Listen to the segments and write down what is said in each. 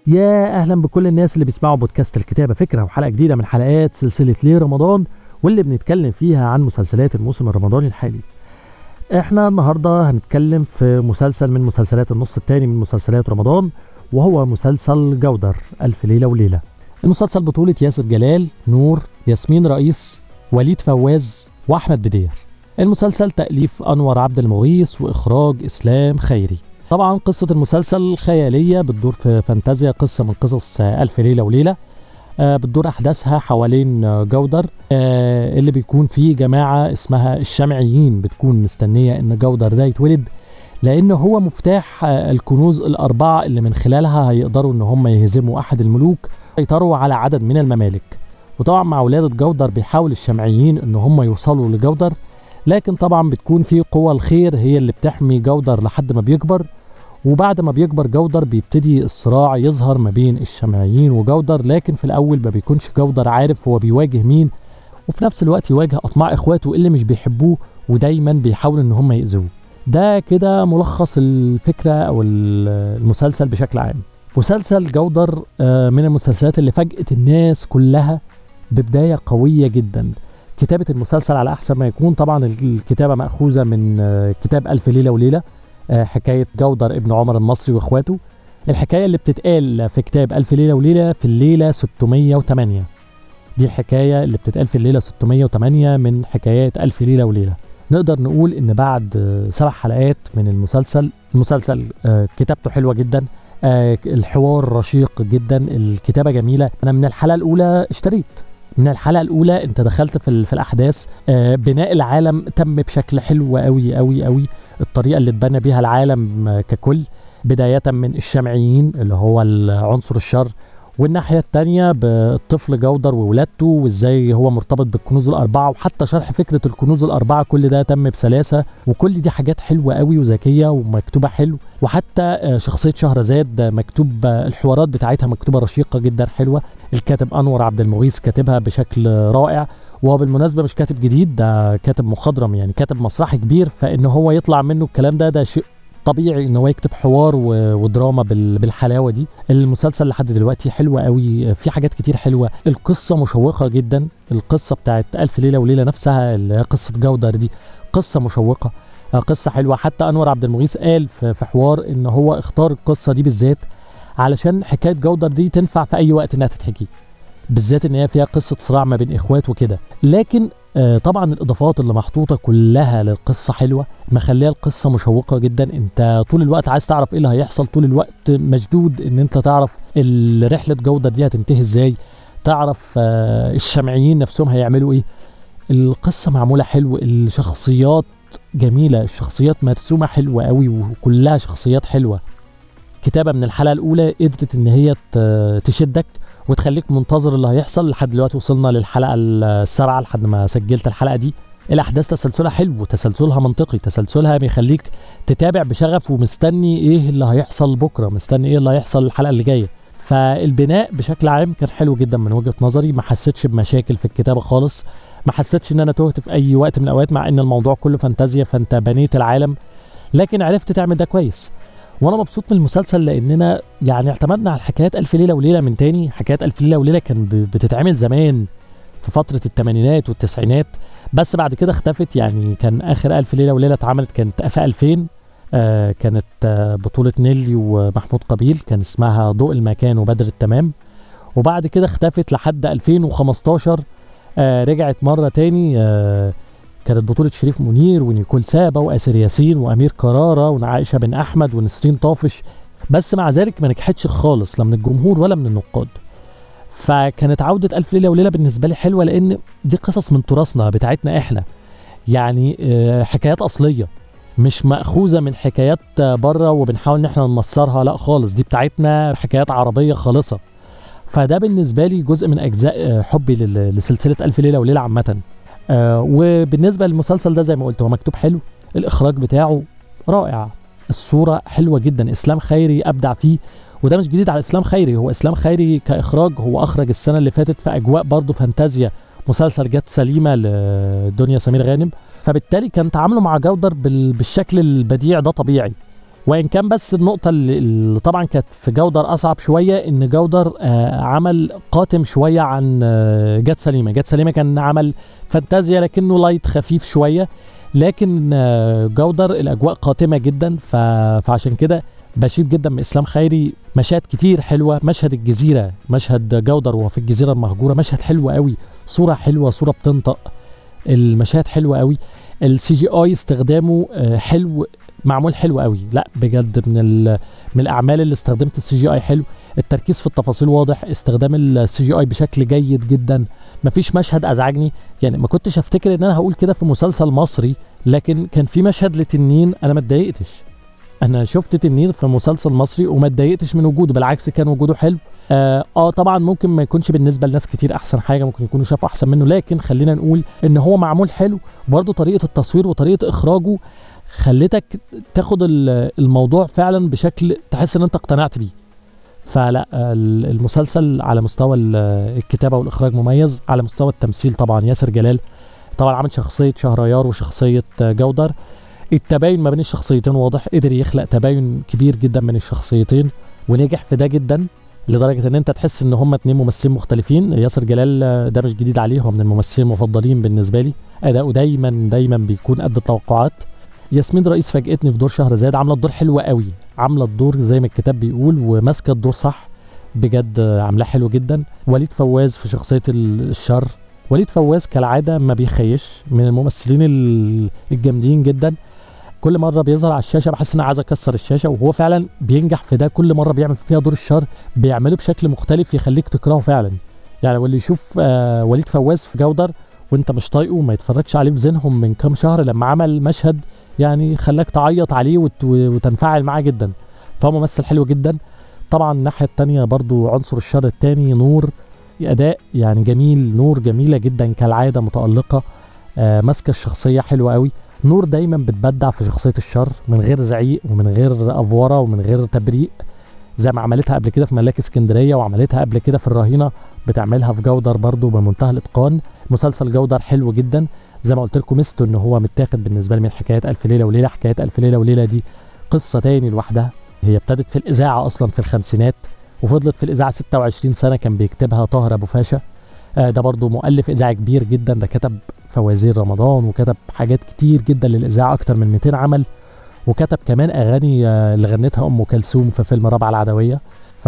يا اهلا بكل الناس اللي بيسمعوا بودكاست الكتابه فكره وحلقه جديده من حلقات سلسله ليه رمضان واللي بنتكلم فيها عن مسلسلات الموسم الرمضاني الحالي احنا النهارده هنتكلم في مسلسل من مسلسلات النص الثاني من مسلسلات رمضان وهو مسلسل جودر الف ليله وليله المسلسل بطوله ياسر جلال نور ياسمين رئيس وليد فواز واحمد بدير المسلسل تاليف انور عبد المغيث واخراج اسلام خيري طبعا قصة المسلسل خيالية بتدور في فانتازيا قصة من قصص ألف ليلة وليلة آه، بتدور أحداثها حوالين آه، جودر آه، اللي بيكون فيه جماعة اسمها الشمعيين بتكون مستنية إن جودر ده يتولد لأن هو مفتاح الكنوز الأربعة اللي من خلالها هيقدروا إن هم يهزموا أحد الملوك يسيطروا على عدد من الممالك وطبعا مع ولادة جودر بيحاول الشمعيين إن هم يوصلوا لجودر لكن طبعا بتكون في قوى الخير هي اللي بتحمي جودر لحد ما بيكبر وبعد ما بيكبر جودر بيبتدي الصراع يظهر ما بين الشمعيين وجودر لكن في الاول ما بيكونش جودر عارف هو بيواجه مين وفي نفس الوقت يواجه اطماع اخواته اللي مش بيحبوه ودايما بيحاولوا ان هم يأذوه ده كده ملخص الفكره او المسلسل بشكل عام مسلسل جودر آه، من المسلسلات اللي فاجأت الناس كلها ببدايه قويه جدا كتابه المسلسل على احسن ما يكون طبعا الكتابه ماخوذه من آه، كتاب الف ليله وليله آه، حكايه جودر ابن عمر المصري واخواته الحكايه اللي بتتقال في كتاب الف ليله وليله في الليله 608 دي الحكايه اللي بتتقال في الليله 608 من حكايات الف ليله وليله نقدر نقول ان بعد آه، سبع حلقات من المسلسل المسلسل آه، كتابته حلوه جدا الحوار رشيق جدا الكتابه جميله انا من الحلقه الاولى اشتريت من الحلقه الاولى انت دخلت في, في الاحداث بناء العالم تم بشكل حلو قوي قوي قوي الطريقه اللي اتبنى بيها العالم ككل بدايه من الشمعيين اللي هو عنصر الشر والناحية التانية بالطفل جودر وولادته وازاي هو مرتبط بالكنوز الأربعة وحتى شرح فكرة الكنوز الأربعة كل ده تم بسلاسة وكل دي حاجات حلوة قوي وذكية ومكتوبة حلو وحتى شخصية شهرزاد مكتوب الحوارات بتاعتها مكتوبة رشيقة جدا حلوة الكاتب أنور عبد المغيث كاتبها بشكل رائع وهو بالمناسبه مش كاتب جديد ده كاتب مخضرم يعني كاتب مسرحي كبير فان هو يطلع منه الكلام ده ده شيء طبيعي ان هو يكتب حوار ودراما بالحلاوه دي المسلسل لحد دلوقتي حلو قوي في حاجات كتير حلوه القصه مشوقه جدا القصه بتاعت الف ليله وليله نفسها اللي هي قصه جودر دي قصه مشوقه قصه حلوه حتى انور عبد المغيث قال في حوار ان هو اختار القصه دي بالذات علشان حكايه جودر دي تنفع في اي وقت انها تتحكي بالذات ان هي فيها قصه صراع ما بين اخوات وكده لكن آه طبعا الاضافات اللي محطوطه كلها للقصه حلوه مخليه القصه مشوقه جدا انت طول الوقت عايز تعرف ايه اللي هيحصل طول الوقت مشدود ان انت تعرف رحله جوده دي هتنتهي ازاي تعرف آه الشمعيين نفسهم هيعملوا ايه القصه معموله حلو الشخصيات جميله الشخصيات مرسومه حلوه قوي وكلها شخصيات حلوه كتابه من الحلقه الاولى قدرت ان هي تشدك وتخليك منتظر اللي هيحصل لحد دلوقتي وصلنا للحلقه السابعه لحد ما سجلت الحلقه دي الاحداث تسلسلها حلو تسلسلها منطقي تسلسلها بيخليك تتابع بشغف ومستني ايه اللي هيحصل بكره مستني ايه اللي هيحصل الحلقه اللي جايه فالبناء بشكل عام كان حلو جدا من وجهه نظري ما حسيتش بمشاكل في الكتابه خالص ما حسيتش ان انا تهت في اي وقت من الاوقات مع ان الموضوع كله فانتازيا فانت بنيت العالم لكن عرفت تعمل ده كويس وانا مبسوط من المسلسل لاننا يعني اعتمدنا على حكايات الف ليله وليله من تاني حكايات الف ليله وليله كان بتتعمل زمان في فتره الثمانينات والتسعينات بس بعد كده اختفت يعني كان اخر الف ليله وليله اتعملت كانت في 2000 آه كانت آه بطوله نيلي ومحمود قبيل كان اسمها ضوء المكان وبدر التمام وبعد كده اختفت لحد 2015 آه رجعت مره تاني آه كانت بطولة شريف منير ونيكول سابا وآسر ياسين وأمير كرارة وعائشة بن أحمد ونسرين طافش بس مع ذلك ما نجحتش خالص لا من الجمهور ولا من النقاد فكانت عودة ألف ليلة وليلة بالنسبة لي حلوة لأن دي قصص من تراثنا بتاعتنا إحنا يعني آه، حكايات أصلية مش مأخوذة من حكايات بره وبنحاول إن إحنا نمصرها لا خالص دي بتاعتنا حكايات عربية خالصة فده بالنسبة لي جزء من أجزاء آه، حبي لسلسلة ألف ليلة وليلة عامة آه وبالنسبه للمسلسل ده زي ما قلت هو مكتوب حلو الاخراج بتاعه رائع الصوره حلوه جدا اسلام خيري ابدع فيه وده مش جديد على اسلام خيري هو اسلام خيري كاخراج هو اخرج السنه اللي فاتت في اجواء برضه فانتازيا مسلسل جت سليمه لدنيا سمير غانم فبالتالي كان تعامله مع جودر بالشكل البديع ده طبيعي وان كان بس النقطه اللي, اللي طبعا كانت في جودر اصعب شويه ان جودر آه عمل قاتم شويه عن آه جات سليمه جات سليمه كان عمل فانتازيا لكنه لايت خفيف شويه لكن آه جودر الاجواء قاتمه جدا ف... فعشان كده بشيد جدا باسلام خيري مشاهد كتير حلوه مشهد الجزيره مشهد جودر وهو في الجزيره المهجوره مشهد حلو قوي صوره حلوه صوره بتنطق المشاهد حلوه قوي السي جي اي استخدامه آه حلو معمول حلو قوي لا بجد من من الاعمال اللي استخدمت السي جي اي حلو التركيز في التفاصيل واضح استخدام السي جي اي بشكل جيد جدا مفيش مشهد ازعجني يعني ما كنتش افتكر ان انا هقول كده في مسلسل مصري لكن كان في مشهد لتنين انا ما اتضايقتش انا شفت تنين في مسلسل مصري وما اتضايقتش من وجوده بالعكس كان وجوده حلو آه, اه طبعا ممكن ما يكونش بالنسبه لناس كتير احسن حاجه ممكن يكونوا شافوا احسن منه لكن خلينا نقول ان هو معمول حلو وبرده طريقه التصوير وطريقه اخراجه خلتك تاخد الموضوع فعلا بشكل تحس ان انت اقتنعت بيه فلا المسلسل على مستوى الكتابه والاخراج مميز على مستوى التمثيل طبعا ياسر جلال طبعا عمل شخصيه شهريار وشخصيه جودر التباين ما بين الشخصيتين واضح قدر يخلق تباين كبير جدا من الشخصيتين ونجح في ده جدا لدرجه ان انت تحس ان هم اتنين ممثلين مختلفين ياسر جلال ده مش جديد عليه هو من الممثلين المفضلين بالنسبه لي اداؤه دايما دايما بيكون قد التوقعات ياسمين رئيس فاجئتني في دور شهرزاد عامله الدور حلو قوي عامله الدور زي ما الكتاب بيقول وماسكه الدور صح بجد عاملاه حلو جدا وليد فواز في شخصيه الشر وليد فواز كالعاده ما بيخيش من الممثلين الجامدين جدا كل مره بيظهر على الشاشه بحس ان انا عايز اكسر الشاشه وهو فعلا بينجح في ده كل مره بيعمل فيها دور الشر بيعمله بشكل مختلف يخليك تكرهه فعلا يعني واللي يشوف آه وليد فواز في جودر وانت مش طايقه وما يتفرجش عليه في ذهنهم من كام شهر لما عمل مشهد يعني خلاك تعيط عليه وت... وتنفعل معاه جدا فهو ممثل حلو جدا طبعا الناحيه التانية برضو عنصر الشر التاني نور اداء يعني جميل نور جميله جدا كالعاده متالقه آه ماسكه الشخصيه حلوه قوي نور دايما بتبدع في شخصيه الشر من غير زعيق ومن غير افوره ومن غير تبريء زي ما عملتها قبل كده في ملاك اسكندريه وعملتها قبل كده في الرهينه بتعملها في جودر برضو بمنتهى الاتقان مسلسل جودر حلو جدا زي ما قلت لكم ميزته ان هو متاخد بالنسبه لي من حكايات الف ليله وليله حكايات الف ليله وليله دي قصه تاني لوحدها هي ابتدت في الاذاعه اصلا في الخمسينات وفضلت في الاذاعه 26 سنه كان بيكتبها طاهر ابو فاشا آه ده برضو مؤلف اذاعي كبير جدا ده كتب فوازير رمضان وكتب حاجات كتير جدا للاذاعه اكتر من 200 عمل وكتب كمان اغاني آه اللي غنتها ام كلثوم في فيلم رابعه العدويه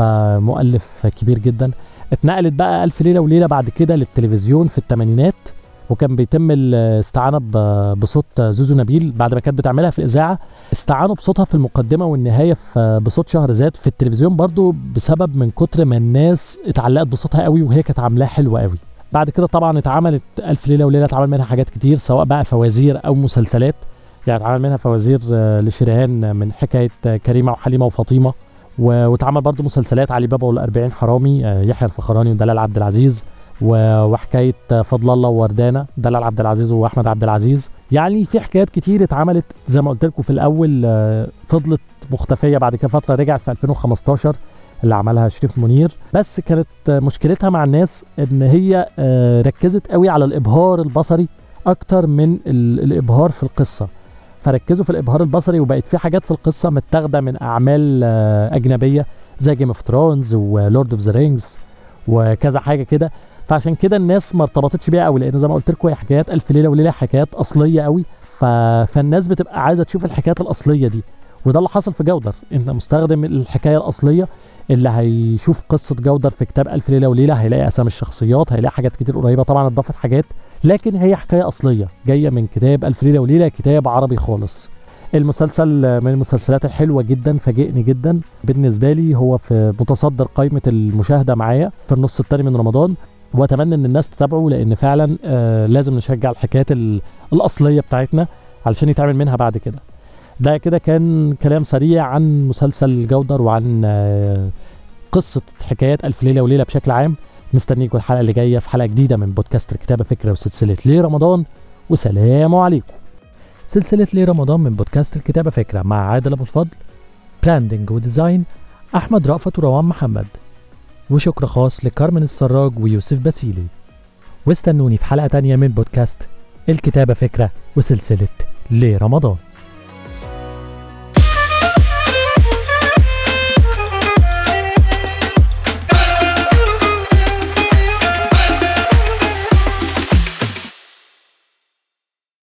فمؤلف كبير جدا اتنقلت بقى الف ليله وليله بعد كده للتلفزيون في الثمانينات وكان بيتم الاستعانه بصوت زوزو نبيل بعد ما كانت بتعملها في الاذاعه استعانوا بصوتها في المقدمه والنهايه في بصوت شهرزاد في التلفزيون برضو بسبب من كتر ما الناس اتعلقت بصوتها قوي وهي كانت عاملاها حلوه قوي بعد كده طبعا اتعملت الف ليله وليله اتعمل منها حاجات كتير سواء بقى فوازير او مسلسلات يعني اتعمل منها فوازير لشريهان من حكايه كريمه وحليمه وفاطمه واتعمل برضو مسلسلات علي بابا والأربعين حرامي يحيى الفخراني ودلال عبد العزيز وحكايه فضل الله ووردانه دلال عبد العزيز واحمد عبد العزيز يعني في حكايات كتير اتعملت زي ما قلت لكم في الاول فضلت مختفيه بعد كده فتره رجعت في 2015 اللي عملها شريف منير بس كانت مشكلتها مع الناس ان هي ركزت قوي على الابهار البصري اكتر من الابهار في القصه فركزوا في الابهار البصري وبقت في حاجات في القصه متاخده من اعمال اجنبيه زي جيم اوف ثرونز ولورد اوف ذا رينجز وكذا حاجه كده فعشان كده الناس ما ارتبطتش بيها قوي لان زي ما قلت لكم هي حكايات الف ليله وليله حكايات اصليه قوي ف... فالناس بتبقى عايزه تشوف الحكايات الاصليه دي وده اللي حصل في جودر انت مستخدم الحكايه الاصليه اللي هيشوف قصه جودر في كتاب الف ليله وليله هيلاقي اسامي الشخصيات هيلاقي حاجات كتير قريبه طبعا اتضافت حاجات لكن هي حكايه اصليه جايه من كتاب الف ليله وليله كتاب عربي خالص المسلسل من المسلسلات الحلوة جدا فاجئني جدا بالنسبة لي هو في متصدر قائمة المشاهدة معايا في النص الثاني من رمضان واتمنى ان الناس تتابعه لان فعلا آه لازم نشجع الحكايات الاصليه بتاعتنا علشان يتعمل منها بعد كده ده كده كان كلام سريع عن مسلسل جودر وعن آه قصه حكايات الف ليله وليله بشكل عام مستنيكم الحلقه اللي جايه في حلقه جديده من بودكاست الكتابه فكره وسلسله ليه رمضان وسلام عليكم سلسله ليه رمضان من بودكاست الكتابه فكره مع عادل ابو الفضل براندنج وديزاين احمد رأفت وروان محمد وشكر خاص لكارمن السراج ويوسف باسيلي واستنوني في حلقة تانية من بودكاست الكتابة فكرة وسلسلة ليه رمضان